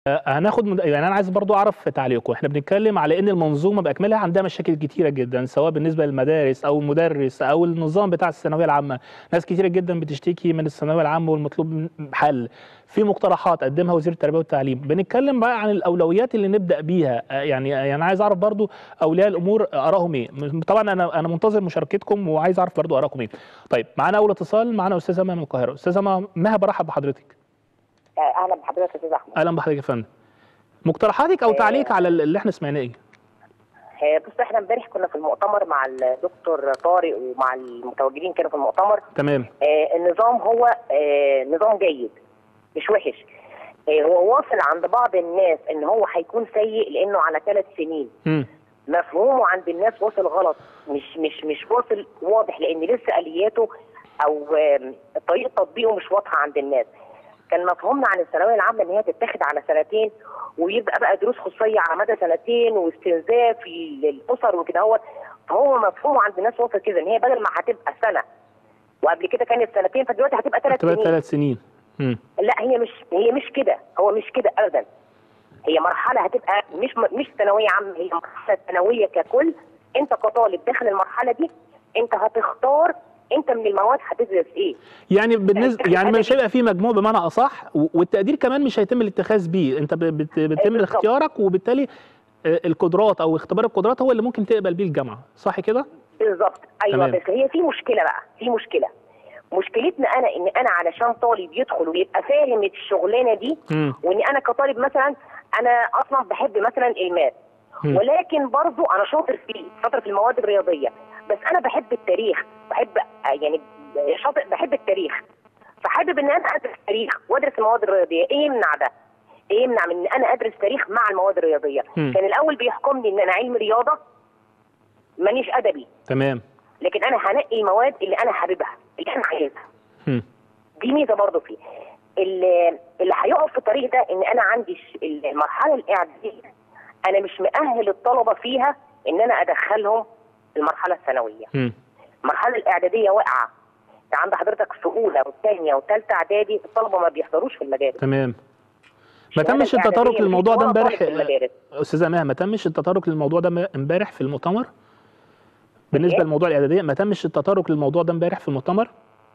هناخد من... يعني انا عايز برضو اعرف تعليقكم احنا بنتكلم على ان المنظومه باكملها عندها مشاكل كتيره جدا سواء بالنسبه للمدارس او المدرس او النظام بتاع الثانويه العامه ناس كتيره جدا بتشتكي من الثانويه العامه والمطلوب حل في مقترحات قدمها وزير التربيه والتعليم بنتكلم بقى عن الاولويات اللي نبدا بيها يعني يعني انا عايز اعرف برضو اولياء الامور ارائهم ايه طبعا انا انا منتظر مشاركتكم وعايز اعرف برضو ارائكم ايه طيب معانا اول اتصال معانا استاذه مها من القاهره استاذه مها برحب بحضرتك اهلا بحضرتك يا استاذ احمد اهلا بحضرتك يا فندم مقترحاتك او تعليق على اللي احنا سمعناه ايه بص احنا امبارح كنا في المؤتمر مع الدكتور طارق ومع المتواجدين كانوا في المؤتمر تمام آه النظام هو آه نظام جيد مش وحش آه هو واصل عند بعض الناس ان هو هيكون سيء لانه على ثلاث سنين م. مفهومه عند الناس واصل غلط مش مش مش واصل واضح لان لسه الياته او طريقه تطبيقه مش واضحه عند الناس كان مفهومنا عن الثانويه العامه ان هي تتاخد على سنتين ويبقى بقى دروس خصوصيه على مدى سنتين واستنزاف للاسر وكده هو فهو مفهومه عند الناس واصل كده ان هي بدل ما هتبقى سنه وقبل كده كانت سنتين فدلوقتي هتبقى ثلاث هتبقى سنين ثلاث سنين مم. لا هي مش هي مش كده هو مش كده ابدا هي مرحله هتبقى مش مش ثانويه عامه هي مرحله ثانويه ككل انت كطالب داخل المرحله دي انت هتختار انت من المواد هتدرس ايه يعني بالنسبه يعني مش هيبقى في مجموع بمعنى اصح والتقدير كمان مش هيتم الاتخاذ بيه انت بت- بتتم اختيارك وبالتالي القدرات او اختبار القدرات هو اللي ممكن تقبل بيه الجامعه صح كده بالظبط ايوه تمام. بس هي في مشكله بقى في مشكله مشكلتنا انا ان انا علشان طالب يدخل ويبقى فاهم الشغلانه دي مم. وان انا كطالب مثلا انا اصلا بحب مثلا الماس مم. ولكن برضو انا شاطر فيه شاطر في المواد الرياضيه بس انا بحب التاريخ بحب يعني شاطر بحب التاريخ فحابب ان انا ادرس تاريخ وادرس المواد الرياضيه ايه يمنع ده؟ ايه يمنع من ان انا ادرس تاريخ مع المواد الرياضيه؟ مم. كان الاول بيحكمني ان انا علم رياضه مانيش ادبي تمام لكن انا هنقي المواد اللي انا حاببها اللي انا عايزها مم. دي ميزه برضه فيه اللي اللي هيقف في الطريق ده ان انا عندي ش- المرحله الاعداديه انا مش مؤهل الطلبه فيها ان انا ادخلهم المرحله الثانويه مم. المرحله الاعداديه واقعه انت عند حضرتك في اولى وثانيه وثالثه اعدادي الطلبه ما بيحضروش في المدارس تمام ما الشهادة تمش التطرق الإعدادية للموضوع ده مفيش ولا امبارح طالب في المدارس. استاذه مها ما تمش التطرق للموضوع ده امبارح في المؤتمر بالنسبه إيه؟ لموضوع الاعداديه ما تمش التطرق للموضوع ده امبارح في المؤتمر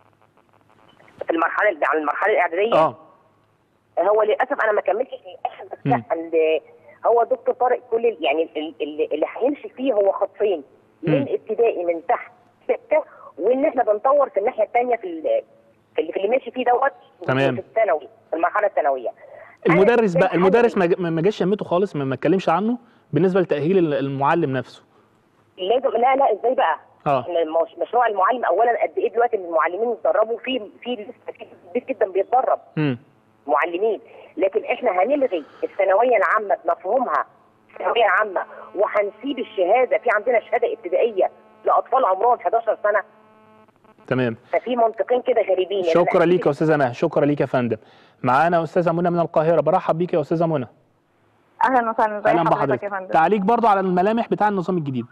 في المرحله عن المرحله الاعداديه اه هو للاسف انا ما كملتش للاخر بس مم. لا ال- هو دكتور طارق كل ال- يعني ال- ال- اللي هيمشي فيه هو خطين مم. من ابتدائي من تحت سته وان احنا بنطور في الناحيه الثانيه في ال- في اللي, في اللي ماشي فيه دوت تمام. في الثانوي في المرحله الثانويه أنا المدرس بقى شايف المدرس حاجة ما ج- ما جاش يمته خالص ما ما اتكلمش عنه بالنسبه لتاهيل المعلم نفسه لازم لا لا ازاي بقى؟ اه احنا المش- مشروع المعلم اولا قد ايه دلوقتي من المعلمين اتدربوا في في لسه في كتير جدا بيتدرب امم معلمين لكن احنا هنلغي الثانويه العامه بمفهومها الثانويه العامه وهنسيب الشهاده في عندنا شهاده ابتدائيه لاطفال عمرهم 11 سنه تمام ففي منطقين كده غريبين يعني شكرا أنا ليك يا استاذه مها شكرا ليك يا فندم معانا استاذه منى من القاهره برحب بيك يا استاذه منى اهلا وسهلا ازي اهلا حضرتك بحضرتك يا فندم تعليق برضو على الملامح بتاع النظام الجديد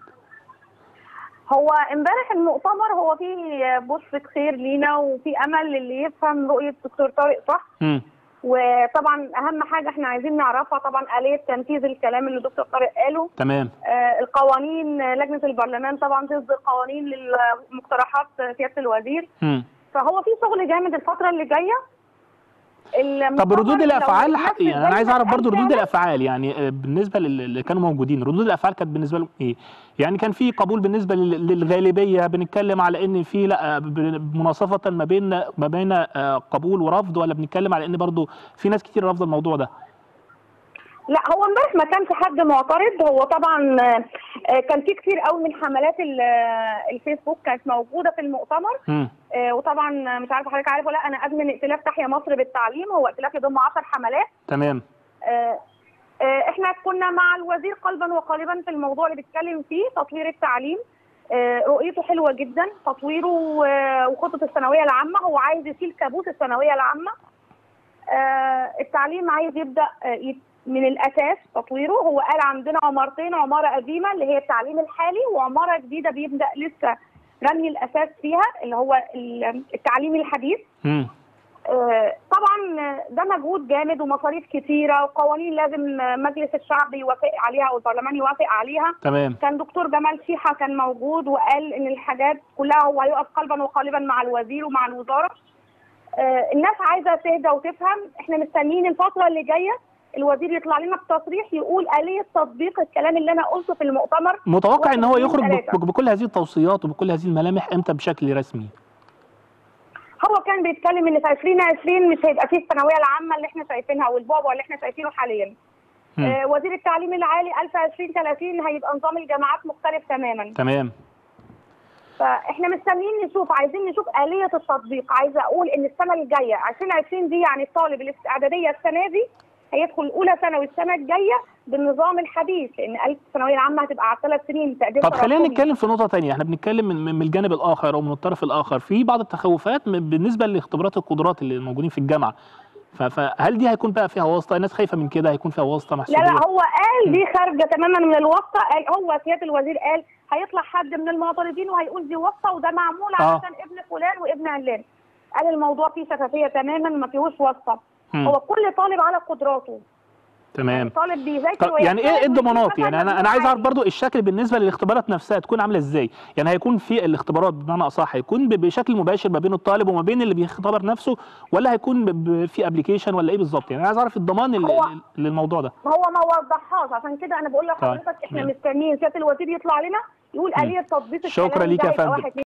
هو امبارح المؤتمر هو فيه بشرة خير لينا وفي امل اللي يفهم رؤيه الدكتور طارق صح امم وطبعا اهم حاجه احنا عايزين نعرفها طبعا اليه تنفيذ الكلام اللي الدكتور طارق قاله تمام آه القوانين آه، لجنه البرلمان طبعا تصدر قوانين للمقترحات آه، سياده الوزير امم فهو في شغل جامد الفتره اللي جايه طب المؤتمر ردود لو الافعال الناس ح- يعني انا إزاي عايز اعرف برضو ردود هتعمل- الافعال يعني آه، بالنسبه لل- اللي كانوا موجودين ردود الافعال كانت بالنسبه لهم ايه يعني كان في قبول بالنسبه لل- للغالبيه بنتكلم على ان في لا آه، ب- مناصفه ما بين ما بين آه، قبول ورفض ولا بنتكلم على ان برضو في ناس كتير رافضه الموضوع ده لا هو امبارح ما كانش حد معترض هو طبعا آه، آه، كان في كتير قوي من حملات ال- آه، الفيسبوك كانت موجوده في المؤتمر امم آه، وطبعا آه، مش عارفه حضرتك عارف ولا لأ، انا ادمن ائتلاف تحيا مصر بالتعليم هو ائتلاف يضم 10 حملات تمام آه، آه، احنا كنا مع الوزير قلبا وقالبا في الموضوع اللي بيتكلم فيه تطوير التعليم آه، رؤيته حلوه جدا تطويره آه، وخطه الثانويه العامه هو عايز يشيل كابوس الثانويه العامه آه، التعليم عايز يبدا آه، يت- من الاساس تطويره هو قال عندنا عمارتين عماره قديمه اللي هي التعليم الحالي وعماره جديده بيبدا لسه رمي الاساس فيها اللي هو ال- التعليم الحديث امم آه، طبعا آه، ده مجهود جامد ومصاريف كتيره وقوانين لازم آه، مجلس الشعب يوافق عليها والبرلمان يوافق عليها تمام كان دكتور جمال شيحه كان موجود وقال ان الحاجات كلها هو هيقف قلبا وقالبا مع الوزير ومع الوزاره آه، الناس عايزه تهدى وتفهم احنا مستنيين الفتره اللي جايه الوزير يطلع لنا بتصريح يقول آلية تطبيق الكلام اللي انا قلته في المؤتمر متوقع ان هو واحد، يخرج اتنين، بك- تلاتة. بكل هذه التوصيات وبكل هذه الملامح امتى بشكل رسمي هو كان بيتكلم ان في 2020 مش هيبقى فيه الثانويه العامه اللي احنا شايفينها والبابا اللي احنا شايفينه حاليا مم. آه وزير التعليم العالي قال في 2030 هيبقى نظام الجامعات مختلف تماما تمام فاحنا مستنيين نشوف عايزين نشوف آلية التطبيق عايزه اقول ان السنه الجايه 2020 دي يعني الطالب الاستعداديه السنه دي هيدخل اولى ثانوي السنه الجايه بالنظام الحديث لان قالت الثانويه العامه هتبقى على ثلاث سنين تقدير طب خلينا تراكمي. نتكلم في نقطة تانية احنا بنتكلم من, من الجانب الآخر أو من الطرف الآخر في بعض التخوفات من- بالنسبة لاختبارات القدرات اللي موجودين في الجامعة ف- فهل دي هيكون بقى فيها واسطة الناس خايفة من كده هيكون فيها واسطة لا محسوبية لا هو قال دي خارجه تماما من الواسطه قال هو سياده الوزير قال هيطلع حد من المعترضين وهيقول دي واسطه وده معمول آه. علشان ابن فلان وابن علان قال الموضوع فيه شفافيه تماما ما فيهوش واسطه مم. هو كل طالب على قدراته تمام طالب بيذاكر طب يعني ايه ويجتهد الضمانات ويجيب يعني مثلاً انا انا عايز اعرف مجموع برضو الشكل بالنسبه للاختبارات نفسها تكون عامله ازاي يعني هيكون في الاختبارات بمعنى اصح هيكون ب- بشكل مباشر ما بين الطالب وما بين اللي بيختبر نفسه ولا هيكون ب- ب- في ابلكيشن ولا ايه بالظبط يعني انا عايز اعرف الضمان ال- هو- ال- للموضوع ده ما هو ما وضحهاش عشان كده انا بقول لحضرتك احنا تمام. مستنيين سياده الوزير يطلع لنا يقول مم. آلية تطبيق شكرا الكلام ليك ده يا يبقى فندم. واحد